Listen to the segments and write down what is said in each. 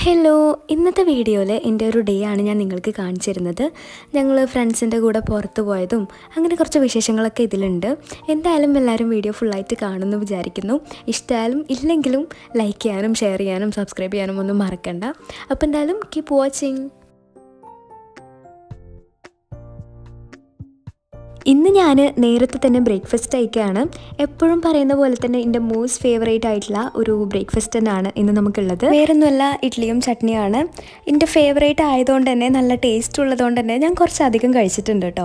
hello ഇന്നത്തെ വീഡിയോയിൽ എൻ്റെ ഒരു ഡേ ആണ് ഞാൻ നിങ്ങൾക്ക് കാണിച്ചു തരുന്നത് ഞങ്ങൾ ഫ്രണ്ട്സിൻ്റെ കൂടെ പുറത്ത് പോയതും അങ്ങനെ കുറച്ച് വിശേഷങ്ങളൊക്കെ ഇതിലുണ്ട് എന്തായാലും എല്ലാവരും വീഡിയോ ഫുള്ളായിട്ട് കാണുമെന്ന് വിചാരിക്കുന്നു ഇഷ്ടമായാലും ഇല്ലെങ്കിലും ലൈക്ക് ചെയ്യാനും ഷെയർ ചെയ്യാനും സബ്സ്ക്രൈബ് ചെയ്യാനും ഒന്നും മറക്കണ്ട അപ്പോൾ എന്തായാലും കീപ്പ് വാച്ചിങ് ഇന്ന് ഞാൻ നേരത്തെ തന്നെ ബ്രേക്ക്ഫാസ്റ്റ് കഴിക്കുകയാണ് എപ്പോഴും പറയുന്ന പോലെ തന്നെ എൻ്റെ മോസ്റ്റ് ഫേവറേറ്റ് ആയിട്ടുള്ള ഒരു ബ്രേക്ക്ഫാസ്റ്റ് തന്നെയാണ് ഇന്ന് നമുക്കുള്ളത് വേറൊന്നുമല്ല ഇഡ്ഡലിയും ചട്നിയാണ് എൻ്റെ ഫേവറേറ്റ് ആയതുകൊണ്ട് തന്നെ നല്ല ടേസ്റ്റ് ഉള്ളതുകൊണ്ട് തന്നെ ഞാൻ കുറച്ചധികം കഴിച്ചിട്ടുണ്ട് കേട്ടോ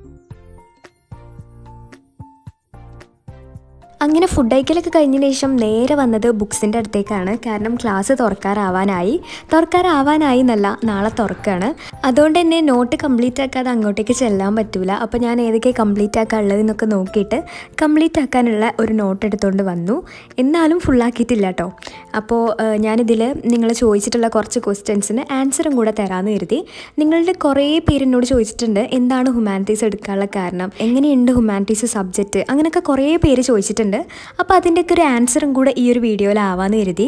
അങ്ങനെ ഫുഡ് കഴിക്കലൊക്കെ കഴിഞ്ഞതിന് ശേഷം നേരെ വന്നത് ബുക്സിൻ്റെ അടുത്തേക്കാണ് കാരണം ക്ലാസ് തുറക്കാറാവാനായി തുറക്കാറാവാനായി എന്നല്ല നാളെ തുറക്കാണ് അതുകൊണ്ട് തന്നെ നോട്ട് കംപ്ലീറ്റ് ആക്കാതെ അങ്ങോട്ടേക്ക് ചെല്ലാൻ പറ്റൂല അപ്പോൾ ഞാൻ ഏതൊക്കെ കംപ്ലീറ്റ് ആക്കാനുള്ളതെന്നൊക്കെ നോക്കിയിട്ട് കംപ്ലീറ്റ് ആക്കാനുള്ള ഒരു നോട്ട് എടുത്തുകൊണ്ട് വന്നു എന്നാലും ഫുള്ളാക്കിയിട്ടില്ല കേട്ടോ അപ്പോൾ ഞാനിതിൽ നിങ്ങൾ ചോദിച്ചിട്ടുള്ള കുറച്ച് ക്വസ്റ്റ്യൻസിന് ആൻസറും കൂടെ തരാമെന്ന് കരുതി നിങ്ങളുടെ കുറേ പേര് എന്നോട് ചോദിച്ചിട്ടുണ്ട് എന്താണ് ഹ്യൂമാനിറ്റീസ് എടുക്കാനുള്ള കാരണം എങ്ങനെയുണ്ട് ഹ്യൂമാനിറ്റീസ് സബ്ജക്റ്റ് അങ്ങനെയൊക്കെ കുറേ പേര് ചോദിച്ചിട്ടുണ്ട് അപ്പോൾ അതിൻ്റെയൊക്കെ ഒരു ആൻസറും കൂടെ ഈ ഒരു വീഡിയോയിലാവാമെന്ന് കരുതി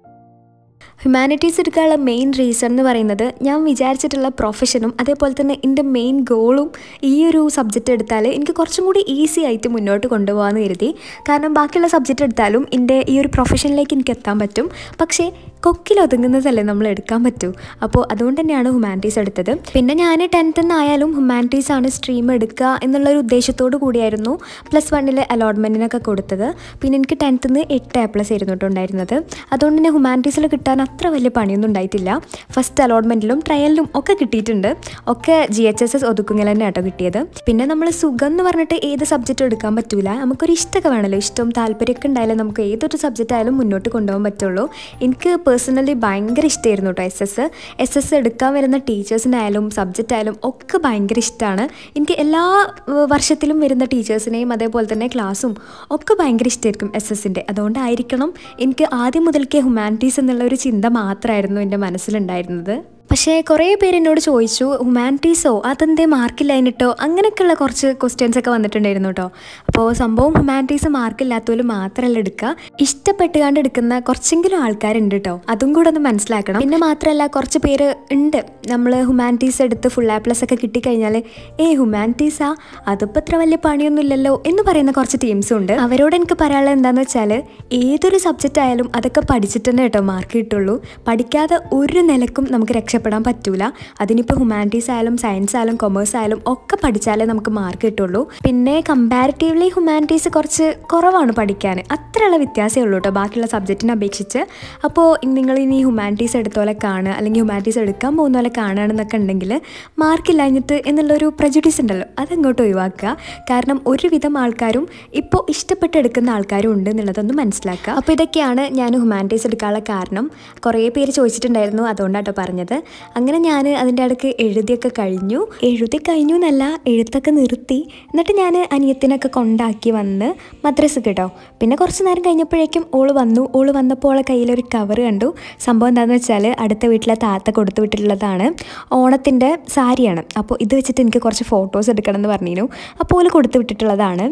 ഹ്യൂമാനിറ്റീസ് എടുക്കാനുള്ള മെയിൻ റീസൺ എന്ന് പറയുന്നത് ഞാൻ വിചാരിച്ചിട്ടുള്ള പ്രൊഫഷനും അതേപോലെ തന്നെ എൻ്റെ മെയിൻ ഗോളും ഈ ഒരു സബ്ജക്റ്റ് എടുത്താൽ എനിക്ക് കുറച്ചും കൂടി ഈസി ആയിട്ട് മുന്നോട്ട് കൊണ്ടുപോകാമെന്ന് കരുതി കാരണം ബാക്കിയുള്ള സബ്ജക്റ്റ് എടുത്താലും എൻ്റെ ഈ ഒരു പ്രൊഫഷനിലേക്ക് എനിക്ക് എത്താൻ പറ്റും പക്ഷേ കൊക്കിലൊതുങ്ങുന്നതല്ലേ നമ്മൾ എടുക്കാൻ പറ്റൂ അപ്പോൾ അതുകൊണ്ട് തന്നെയാണ് ഹ്യൂമാനിറ്റീസ് എടുത്തത് പിന്നെ ഞാൻ ടെൻത്തിൽ നിന്നായാലും ഹ്യൂമാനിറ്റീസ് ആണ് സ്ട്രീം എടുക്കുക എന്നുള്ളൊരു ഉദ്ദേശത്തോടു കൂടിയായിരുന്നു പ്ലസ് വണ്ണിൽ അലോട്ട്മെൻറ്റിനൊക്കെ കൊടുത്തത് പിന്നെ എനിക്ക് ടെൻത്തിൽ നിന്ന് എട്ട് എ പ്ലസ് ആയിരുന്നു കേട്ടോ ഉണ്ടായിരുന്നത് അതുകൊണ്ട് തന്നെ ഹ്യൂമാനിറ്റീസിൽ കിട്ടാൻ അത്ര വലിയ പണിയൊന്നും ഉണ്ടായിട്ടില്ല ഫസ്റ്റ് അലോട്ട്മെൻറ്റിലും ട്രയലിലും ഒക്കെ കിട്ടിയിട്ടുണ്ട് ഒക്കെ G H S S Othukkungal തന്നെ കേട്ടോ കിട്ടിയത് പിന്നെ നമ്മൾ സുഖം എന്ന് പറഞ്ഞിട്ട് ഏത് സബ്ജക്റ്റും എടുക്കാൻ പറ്റൂല നമുക്കൊരു ഇഷ്ടമൊക്കെ വേണമല്ലോ ഇഷ്ടവും താല്പര്യമൊക്കെ ഉണ്ടായാലും നമുക്ക് ഏതൊരു സബ്ജക്റ്റ് ആയാലും മുന്നോട്ട് കൊണ്ടുപോകാൻ പറ്റുള്ളൂ എനിക്ക് പേഴ്സണലി ഭയങ്കര ഇഷ്ടമായിരുന്നു കേട്ടോ എസ് എസ് എസ് എസ് എടുക്കാൻ വരുന്ന ടീച്ചേഴ്സിനായാലും സബ്ജക്റ്റ് ആയാലും ഒക്കെ ഭയങ്കര ഇഷ്ടമാണ് എനിക്ക് എല്ലാ ഏഹ്, വർഷത്തിലും വരുന്ന ടീച്ചേഴ്സിനെയും അതേപോലെ തന്നെ ക്ലാസ്സും ഒക്കെ ഭയങ്കര ഇഷ്ടമായിരിക്കും എസ് എസിൻ്റെ അതുകൊണ്ടായിരിക്കണം എനിക്ക് ആദ്യം മുതൽക്കേ ഹ്യൂമാനിറ്റീസ് എന്നുള്ള ഒരു ചിന്ത മാത്രമായിരുന്നു എൻ്റെ മനസ്സിലുണ്ടായിരുന്നത് പക്ഷേ കുറേ പേര് എന്നോട് ചോദിച്ചു ഹ്യൂമാനിറ്റീസോ അതെന്തേ മാർക്കില്ലായിട്ടോ അങ്ങനെയൊക്കെയുള്ള കുറച്ച് ക്വസ്റ്റ്യൻസ് ഒക്കെ വന്നിട്ടുണ്ടായിരുന്നു കേട്ടോ അപ്പോൾ സംഭവം ഹ്യൂമാനിറ്റീസ് മാർക്കില്ലാത്തവർ മാത്രമല്ല എടുക്കുക ഇഷ്ടപ്പെട്ടുകാണ്ട് എടുക്കുന്ന കുറച്ചെങ്കിലും ആൾക്കാരുണ്ട് കേട്ടോ അതും കൂടെ ഒന്ന് മനസ്സിലാക്കണം പിന്നെ മാത്രമല്ല കുറച്ച് പേര് ഉണ്ട് നമ്മൾ ഹ്യൂമാനിറ്റീസ് എടുത്ത് ഫുൾ എ പ്ലസ് ഒക്കെ കിട്ടിക്കഴിഞ്ഞാൽ ഏ ഹ്യൂമാനിറ്റീസാ അതിപ്പോൾ ഇത്ര വലിയ പണിയൊന്നുമില്ലല്ലോ എന്ന് പറയുന്ന കുറച്ച് ടീംസും ഉണ്ട് അവരോട് എനിക്ക് പറയാനുള്ളത് എന്താണെന്ന് വെച്ചാൽ ഏതൊരു സബ്ജക്റ്റ് ആയാലും അതൊക്കെ പഠിച്ചിട്ട് തന്നെ കേട്ടോ മാർക്ക് കിട്ടുള്ളൂ പഠിക്കാതെ ഒരു നിലക്കും നമുക്ക് രക്ഷപ്പെടാൻ പറ്റൂല അതിനിപ്പോൾ ഹ്യൂമാനിറ്റീസ് ആയാലും സയൻസ് ആയാലും കൊമേഴ്സ് ആയാലും ഒക്കെ പഠിച്ചാലേ നമുക്ക് മാർക്ക് കിട്ടുള്ളൂ പിന്നെ കമ്പാരിറ്റീവ്ലി ഹ്യൂമാനിറ്റീസ് കുറച്ച് കുറവാണ് പഠിക്കാൻ അത്രയുള്ള വ്യത്യാസമേ ഉള്ളൂ കേട്ടോ ബാക്കിയുള്ള സബ്ജക്റ്റിനെ അപേക്ഷിച്ച് അപ്പോൾ നിങ്ങൾ ഇനി ഹ്യൂമാനിറ്റീസ് എടുത്തോലെ കാണുക അല്ലെങ്കിൽ ഹ്യൂമാനിറ്റീസ് എടുക്കാൻ പോകുന്ന പോലെ കാണുകയാണെന്നൊക്കെ ഉണ്ടെങ്കിൽ മാർക്കില്ലാഞ്ഞിട്ട് എന്നുള്ളൊരു പ്രജുഡീസ് ഉണ്ടല്ലോ അതങ്ങോട്ട് ഒഴിവാക്കുക കാരണം ഒരുവിധം ആൾക്കാരും ഇപ്പോൾ ഇഷ്ടപ്പെട്ട് എടുക്കുന്ന ആൾക്കാരും ഉണ്ട് എന്നുള്ളതൊന്ന് മനസ്സിലാക്കുക അപ്പോൾ ഇതൊക്കെയാണ് ഞാൻ ഹ്യൂമാനിറ്റീസ് എടുക്കാനുള്ള കാരണം കുറേ പേര് ചോദിച്ചിട്ടുണ്ടായിരുന്നു അതുകൊണ്ടാട്ടോ പറഞ്ഞത് അങ്ങനെ ഞാൻ അതിൻ്റെ അടുക്ക് എഴുതിയൊക്കെ കഴിഞ്ഞു എഴുതി കഴിഞ്ഞു എന്നല്ല എഴുത്തൊക്കെ നിർത്തി എന്നിട്ട് ഞാൻ അനിയത്തിനൊക്കെ കൊണ്ടാക്കി വന്ന് മദ്രസ് കേട്ടോ പിന്നെ കുറച്ച് നേരം കഴിഞ്ഞപ്പോഴേക്കും ഓള് വന്നു ഓള് വന്നപ്പോൾ ഓളെ കയ്യിലൊരു കവർ കണ്ടു സംഭവം എന്താണെന്ന് വെച്ചാൽ അടുത്ത വീട്ടിലെ താത്ത കൊടുത്തു വിട്ടിട്ടുള്ളതാണ് ഓണത്തിൻ്റെ സാരിയാണ് അപ്പോൾ ഇത് വെച്ചിട്ട് എനിക്ക് കുറച്ച് ഫോട്ടോസ് എടുക്കണം എന്ന് പറഞ്ഞിരുന്നു അപ്പോൾ ഓല് കൊടുത്തു വിട്ടിട്ടുള്ളതാണ്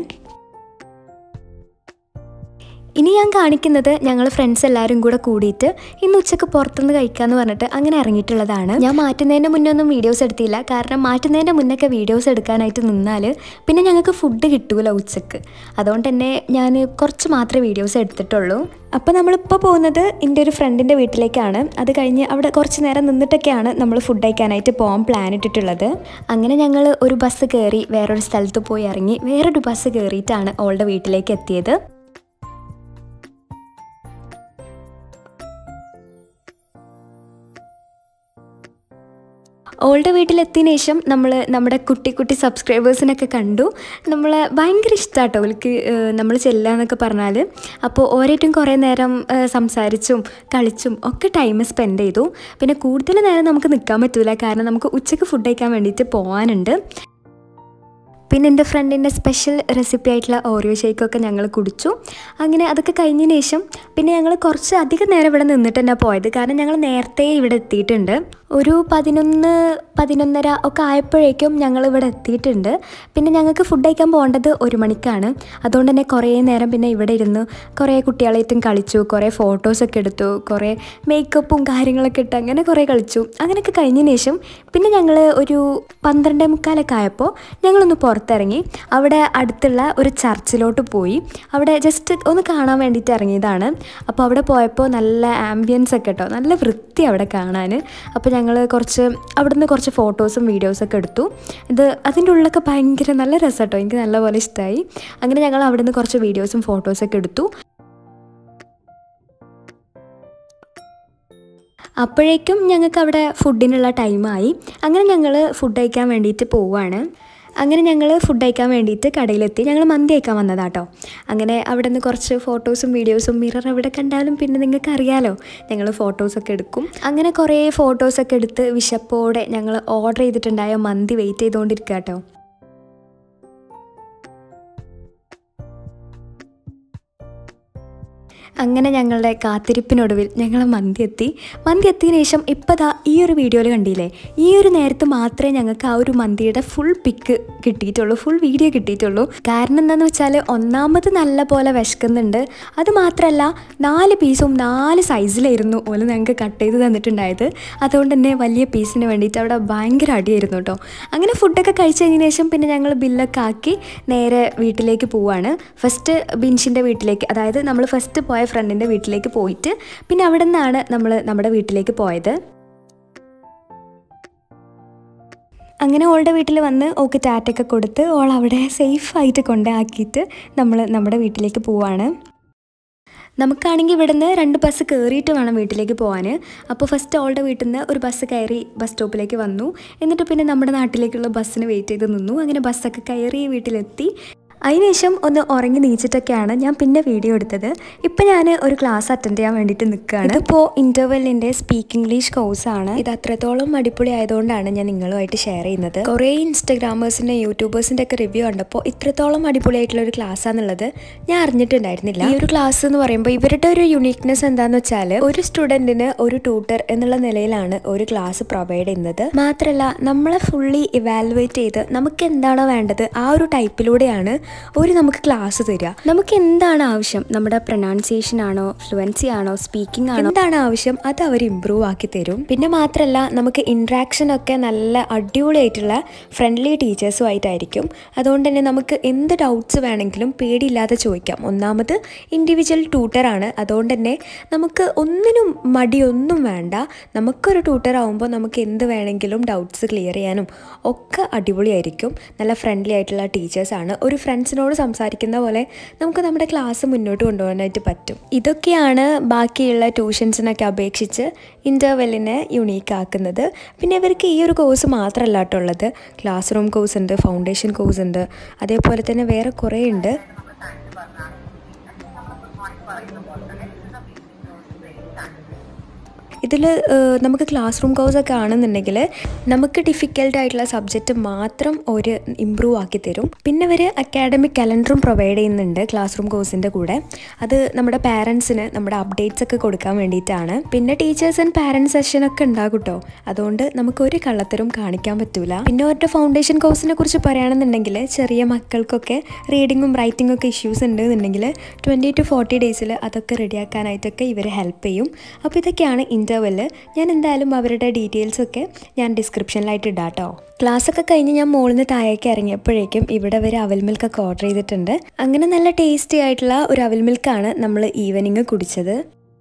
ഇനി ഞാൻ കാണിക്കുന്നത് ഞങ്ങൾ ഫ്രണ്ട്സ് എല്ലാവരും കൂടെ കൂടിയിട്ട് ഇന്ന് ഉച്ചക്ക് പുറത്തുനിന്ന് കഴിക്കാമെന്ന് പറഞ്ഞിട്ട് അങ്ങനെ ഇറങ്ങിയിട്ടുള്ളതാണ് ഞാൻ മാറ്റുന്നതിൻ്റെ മുന്നേ ഒന്നും വീഡിയോസ് എടുത്തില്ല കാരണം മാറ്റുന്നതിൻ്റെ മുന്നൊക്കെ വീഡിയോസ് എടുക്കാനായിട്ട് നിന്നാൽ പിന്നെ ഞങ്ങൾക്ക് ഫുഡ് കിട്ടൂല ഉച്ചക്ക് അതുകൊണ്ട് തന്നെ ഞാൻ കുറച്ച് മാത്രമേ വീഡിയോസ് എടുത്തിട്ടുള്ളൂ അപ്പോൾ നമ്മളിപ്പോൾ പോകുന്നത് എൻ്റെ ഒരു ഫ്രണ്ടിൻ്റെ വീട്ടിലേക്കാണ് അത് കഴിഞ്ഞ് അവിടെ കുറച്ച് നേരം നിന്നിട്ടൊക്കെയാണ് നമ്മൾ ഫുഡ് കഴിക്കാനായിട്ട് പോകാൻ പ്ലാൻ ഇട്ടിട്ടുള്ളത് അങ്ങനെ ഞങ്ങൾ ഒരു ബസ് കയറി വേറൊരു സ്ഥലത്ത് പോയി ഇറങ്ങി വേറൊരു ബസ് കയറിയിട്ടാണ് ഓളുടെ വീട്ടിലേക്ക് എത്തിയത് ഓളുടെ വീട്ടിലെത്തിയതിനു ശേഷം നമ്മൾ നമ്മുടെ കുട്ടി കുട്ടി സബ്സ്ക്രൈബേഴ്സിനൊക്കെ കണ്ടു നമ്മൾ ഭയങ്കര ഇഷ്ടമാട്ടോ അവൾക്ക് നമ്മൾ ചെല്ലുക എന്നൊക്കെ പറഞ്ഞാൽ അപ്പോൾ ഓരോട്ടും കുറേ നേരം ഏഹ്, സംസാരിച്ചും കളിച്ചും ഒക്കെ ടൈം സ്പെൻഡ് ചെയ്തു പിന്നെ കൂടുതൽ നേരം നമുക്ക് നിൽക്കാൻ പറ്റൂല കാരണം നമുക്ക് ഉച്ചയ്ക്ക് ഫുഡ് കഴിക്കാൻ വേണ്ടിയിട്ട് പോകാനുണ്ട് പിന്നെ എൻ്റെ ഫ്രണ്ടിൻ്റെ സ്പെഷ്യൽ റെസിപ്പി ആയിട്ടുള്ള ഓറിയോ ഷേക്കൊക്കെ ഞങ്ങൾ കുടിച്ചു അങ്ങനെ അതൊക്കെ കഴിഞ്ഞതിന് ശേഷം പിന്നെ ഞങ്ങൾ കുറച്ച് അധികം നേരം ഇവിടെ നിന്നിട്ട് തന്നെ പോയത് കാരണം ഞങ്ങൾ നേരത്തെ ഇവിടെ എത്തിയിട്ടുണ്ട് ഒരു പതിനൊന്ന് പതിനൊന്നര ഒക്കെ ആയപ്പോഴേക്കും ഞങ്ങൾ ഇവിടെ എത്തിയിട്ടുണ്ട് പിന്നെ ഞങ്ങൾക്ക് ഫുഡ് കഴിക്കാൻ പോകേണ്ടത് ഒരു മണിക്കാണ് അതുകൊണ്ട് തന്നെ കുറേ നേരം പിന്നെ ഇവിടെ ഇരുന്ന് കുറേ കുട്ടികളായിട്ടും കളിച്ചു കുറേ ഫോട്ടോസൊക്കെ എടുത്തു കുറേ മേക്കപ്പും കാര്യങ്ങളൊക്കെ ഇട്ട് അങ്ങനെ കുറേ കളിച്ചു അങ്ങനെയൊക്കെ കഴിഞ്ഞതിന് ശേഷം പിന്നെ ഞങ്ങൾ ഒരു പന്ത്രണ്ടേ മുക്കാലൊക്കെ ആയപ്പോൾ ഞങ്ങളൊന്ന് പുറത്തിറങ്ങി അവിടെ അടുത്തുള്ള ഒരു ചർച്ചിലോട്ട് പോയി അവിടെ ജസ്റ്റ് ഒന്ന് കാണാൻ വേണ്ടിയിട്ട് ഇറങ്ങിയതാണ് അപ്പോൾ അവിടെ പോയപ്പോൾ നല്ല ആംബിയൻസ് ഒക്കെ കേട്ടോ നല്ല വൃത്തി അവിടെ കാണാൻ അപ്പോൾ ഞങ്ങൾ കുറച്ച് അവിടുന്ന് കുറച്ച് ഫോട്ടോസും വീഡിയോസൊക്കെ എടുത്തു ഇത് അതിൻ്റെ ഉള്ളിലൊക്കെ ഭയങ്കര നല്ല രസം കേട്ടോ എനിക്ക് നല്ലപോലെ ഇഷ്ടമായി അങ്ങനെ ഞങ്ങൾ അവിടുന്ന് കുറച്ച് വീഡിയോസും ഫോട്ടോസൊക്കെ എടുത്തു അപ്പോഴേക്കും ഞങ്ങൾക്ക് അവിടെ ഫുഡിനുള്ള ടൈമായി അങ്ങനെ ഞങ്ങൾ ഫുഡ് കഴിക്കാൻ വേണ്ടിയിട്ട് പോവുകയാണ് അങ്ങനെ ഞങ്ങൾ ഫുഡ് കഴിക്കാൻ വേണ്ടിയിട്ട് കടയിലെത്തി ഞങ്ങൾ മന്തി കഴിക്കാൻ വന്നതാട്ടോ അങ്ങനെ അവിടെ നിന്ന് കുറച്ച് ഫോട്ടോസും വീഡിയോസും മിറർ എവിടെ കണ്ടാലും പിന്നെ നിങ്ങൾക്ക് അറിയാലോ ഞങ്ങൾ ഫോട്ടോസൊക്കെ എടുക്കും അങ്ങനെ കുറേ ഫോട്ടോസൊക്കെ എടുത്ത് വിശപ്പോടെ ഞങ്ങൾ ഓർഡർ ചെയ്തിട്ടുണ്ടായ മന്തി വെയിറ്റ് ചെയ്തുകൊണ്ടിരിക്കുക കേട്ടോ അങ്ങനെ ഞങ്ങളുടെ കാത്തിരിപ്പിനൊടുവിൽ ഞങ്ങൾ മന്തി എത്തി മന്തി എത്തിയതിനു ശേഷം ഇപ്പോൾ ദാ ഈ ഒരു വീഡിയോയിൽ കണ്ടില്ലേ ഈ ഒരു നേരത്ത് മാത്രമേ ഞങ്ങൾക്ക് ആ ഒരു മന്തിയുടെ ഫുൾ പിക്ക് കിട്ടിയിട്ടുള്ളൂ ഫുൾ വീഡിയോ കിട്ടിയിട്ടുള്ളൂ കാരണം എന്താണെന്ന് വെച്ചാൽ ഒന്നാമത് നല്ല പോലെ വിശക്കുന്നുണ്ട് അത് മാത്രമല്ല നാല് പീസും നാല് സൈസിലായിരുന്നു ഓല് ഞങ്ങൾക്ക് കട്ട് ചെയ്ത് തന്നിട്ടുണ്ടായത് അതുകൊണ്ട് തന്നെ വലിയ പീസിന് വേണ്ടിയിട്ട് അവിടെ ഭയങ്കര അടിയായിരുന്നു കേട്ടോ അങ്ങനെ ഫുഡൊക്കെ കഴിച്ച് കഴിഞ്ഞതിന് ശേഷം പിന്നെ ഞങ്ങൾ ബില്ലൊക്കെ ആക്കി നേരെ വീട്ടിലേക്ക് പോവാണ് ഫസ്റ്റ് ബിൻഷിൻ്റെ വീട്ടിലേക്ക് അതായത് നമ്മൾ ഫസ്റ്റ് പോയ ഫ്രണ്ടിൻ്റെ വീട്ടിലേക്ക് പോയിട്ട് പിന്നെ അവിടെ നിന്നാണ് നമ്മൾ നമ്മുടെ വീട്ടിലേക്ക് പോയത് അങ്ങനെ ഓളുടെ വീട്ടിൽ വന്ന് ഓക്ക് ടാറ്റൊക്കെ കൊടുത്ത് ഓൾ അവിടെ സേഫായിട്ട് കൊണ്ടാക്കിയിട്ട് നമ്മൾ നമ്മുടെ വീട്ടിലേക്ക് പോവാണ് നമുക്കാണെങ്കിൽ ഇവിടുന്ന് രണ്ട് ബസ് കയറിയിട്ട് വേണം വീട്ടിലേക്ക് പോകാൻ അപ്പോൾ ഫസ്റ്റ് ഓളുടെ വീട്ടിൽ നിന്ന് ഒരു ബസ് കയറി ബസ് സ്റ്റോപ്പിലേക്ക് വന്നു എന്നിട്ട് പിന്നെ നമ്മുടെ നാട്ടിലേക്കുള്ള ബസ്സിന് വെയിറ്റ് ചെയ്ത് നിന്നു അങ്ങനെ ബസ്സൊക്കെ കയറി വീട്ടിലെത്തി അതിനുശേഷം ഒന്ന് ഉറങ്ങി നീച്ചിട്ടൊക്കെയാണ് ഞാൻ പിന്നെ വീഡിയോ എടുത്തത് ഇപ്പം ഞാൻ ഒരു ക്ലാസ് അറ്റൻഡ് ചെയ്യാൻ വേണ്ടിയിട്ട് നിൽക്കുകയാണ് ഇപ്പോൾ ഇൻ്റർവെല്ലിൻ്റെ സ്പീക്ക് ഇംഗ്ലീഷ് കോഴ്സാണ് ഇത് അത്രത്തോളം അടിപൊളി ആയതുകൊണ്ടാണ് ഞാൻ നിങ്ങളുമായിട്ട് ഷെയർ ചെയ്യുന്നത് കുറേ ഇൻസ്റ്റഗ്രാമേഴ്സിൻ്റെ യൂട്യൂബേഴ്സിൻ്റെ ഒക്കെ റിവ്യൂ കണ്ടപ്പോൾ ഇത്രത്തോളം അടിപൊളിയായിട്ടുള്ള ഒരു ക്ലാസ് ആണെന്നുള്ളത് ഞാൻ അറിഞ്ഞിട്ടുണ്ടായിരുന്നില്ല ഈ ഒരു ക്ലാസ് എന്ന് പറയുമ്പോൾ ഇവരുടെ ഒരു യുണീക്നെസ് എന്താണെന്ന് വെച്ചാൽ ഒരു സ്റ്റുഡൻറ്റിന് ഒരു ട്യൂട്ടർ എന്നുള്ള നിലയിലാണ് ഒരു ക്ലാസ് പ്രൊവൈഡ് ചെയ്യുന്നത് മാത്രമല്ല നമ്മളെ ഫുള്ളി ഇവാലുവേറ്റ് ചെയ്ത് നമുക്ക് എന്താണോ വേണ്ടത് ആ ഒരു ടൈപ്പിലൂടെയാണ് ഒരു നമുക്ക് ക്ലാസ് തരിക നമുക്ക് എന്താണ് ആവശ്യം നമ്മുടെ പ്രൊനൗൺസിയേഷൻ ആണോ ഫ്ലുവൻസി ആണോ സ്പീക്കിംഗ് ആണോ എന്താണ് ആവശ്യം അത് അവർ ഇമ്പ്രൂവ് ആക്കി തരും പിന്നെ മാത്രമല്ല നമുക്ക് ഇൻട്രാക്ഷൻ ഒക്കെ നല്ല അടിപൊളിയായിട്ടുള്ള ഫ്രണ്ട്ലി ടീച്ചേഴ്സും ആയിട്ടായിരിക്കും അതുകൊണ്ട് തന്നെ നമുക്ക് എന്ത് ഡൗട്ട്സ് വേണമെങ്കിലും പേടിയില്ലാതെ ചോദിക്കാം ഒന്നാമത് ഇൻഡിവിജ്വൽ ട്യൂട്ടറാണ് അതുകൊണ്ട് തന്നെ നമുക്ക് ഒന്നിനും മടിയൊന്നും വേണ്ട നമുക്കൊരു ട്യൂട്ടർ ആകുമ്പോൾ നമുക്ക് എന്ത് വേണമെങ്കിലും ഡൗട്ട്സ് ക്ലിയർ ചെയ്യാനും ഒക്കെ അടിപൊളിയായിരിക്കും നല്ല ഫ്രണ്ട്ലി ആയിട്ടുള്ള ടീച്ചേഴ്സാണ് ഒരു ഫ്രണ്ട്സിനോട് സംസാരിക്കുന്ന പോലെ നമുക്ക് നമ്മുടെ ക്ലാസ് മുന്നോട്ട് കൊണ്ടുപോകാനായിട്ട് പറ്റും ഇതൊക്കെയാണ് ബാക്കിയുള്ള ട്യൂഷൻസിനൊക്കെ അപേക്ഷിച്ച് ഇൻ്റർവെല്ലിനെ യുണീക്ക് ആക്കുന്നത് പിന്നെ ഇവർക്ക് ഈ ഒരു കോഴ്സ് മാത്രമല്ല കേട്ടോ ഉള്ളത് ക്ലാസ് റൂം കോഴ്സ് ഉണ്ട് ഫൗണ്ടേഷൻ കോഴ്സ് ഉണ്ട് അതേപോലെ തന്നെ വേറെ കുറേ ഉണ്ട് ഇതിൽ നമുക്ക് ക്ലാസ് റൂം കോഴ്സൊക്കെ ആണെന്നുണ്ടെങ്കിൽ നമുക്ക് ഡിഫിക്കൽട്ട് ആയിട്ടുള്ള സബ്ജക്റ്റ് മാത്രം ഒരു ഇമ്പ്രൂവ് ആക്കി തരും പിന്നെ അവർ അക്കാഡമിക് കലണ്ടറും പ്രൊവൈഡ് ചെയ്യുന്നുണ്ട് ക്ലാസ് റൂം കോഴ്സിൻ്റെ കൂടെ അത് നമ്മുടെ പാരൻസിന് നമ്മുടെ അപ്ഡേറ്റ്സ് ഒക്കെ കൊടുക്കാൻ വേണ്ടിയിട്ടാണ് പിന്നെ ടീച്ചേഴ്സ് ആൻഡ് പാരൻസ് സെഷൻ ഒക്കെ ഉണ്ടാകും കേട്ടോ അതുകൊണ്ട് നമുക്ക് ഒരു കള്ളത്തരും കാണിക്കാൻ പറ്റൂല പിന്നെ അവരുടെ ഫൗണ്ടേഷൻ കോഴ്സിനെ കുറിച്ച് പറയുകയാണെന്നുണ്ടെങ്കിൽ ചെറിയ മക്കൾക്കൊക്കെ റീഡിങ്ങും റൈറ്റിംഗും ഒക്കെ ഇഷ്യൂസ് ഉണ്ട് എന്നുണ്ടെങ്കിൽ ട്വൻറ്റി ടു ഫോർട്ടി ഡേയ്സിൽ അതൊക്കെ റെഡിയാക്കാനായിട്ടൊക്കെ ഇവർ ഹെൽപ്പ് ചെയ്യും അപ്പോൾ ഇതൊക്കെയാണ് ഇൻ്റർവെല് ഞാൻ എന്തായാലും അവരുടെ ഡീറ്റെയിൽസ് ഒക്കെ ഞാൻ ഡിസ്ക്രിപ്ഷനിലായിട്ട് ഇടാം കേട്ടോ ക്ലാസ്സൊക്കെ കഴിഞ്ഞ് ഞാൻ മുകളിൽ നിന്ന് താഴേക്ക് ഇറങ്ങിയപ്പോഴേക്കും ഇവിടെ വരെ അവൽ മിൽക്കൊക്കെ ഓർഡർ ചെയ്തിട്ടുണ്ട് അങ്ങനെ നല്ല ടേസ്റ്റി ആയിട്ടുള്ള ഒരു അവൽ മിൽക്കാണ് നമ്മൾ ഈവനിങ് കുടിച്ചത്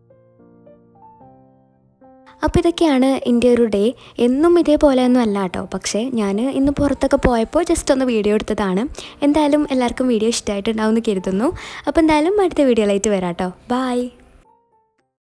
അപ്പോൾ ഇതൊക്കെയാണ് എൻ്റെ ഒരു ഡേ എന്നും ഇതേപോലെ ഒന്നും അല്ല കേട്ടോ പക്ഷേ ഞാൻ ഇന്ന് പുറത്തൊക്കെ പോയപ്പോൾ ജസ്റ്റ് ഒന്ന് വീഡിയോ എടുത്തതാണ് എന്തായാലും എല്ലാവർക്കും വീഡിയോ ഇഷ്ടമായിട്ടുണ്ടാവും എന്ന് കരുതുന്നു അപ്പോൾ എന്തായാലും അടുത്ത വീഡിയോയിലായിട്ട് വരാം കേട്ടോ ബായ്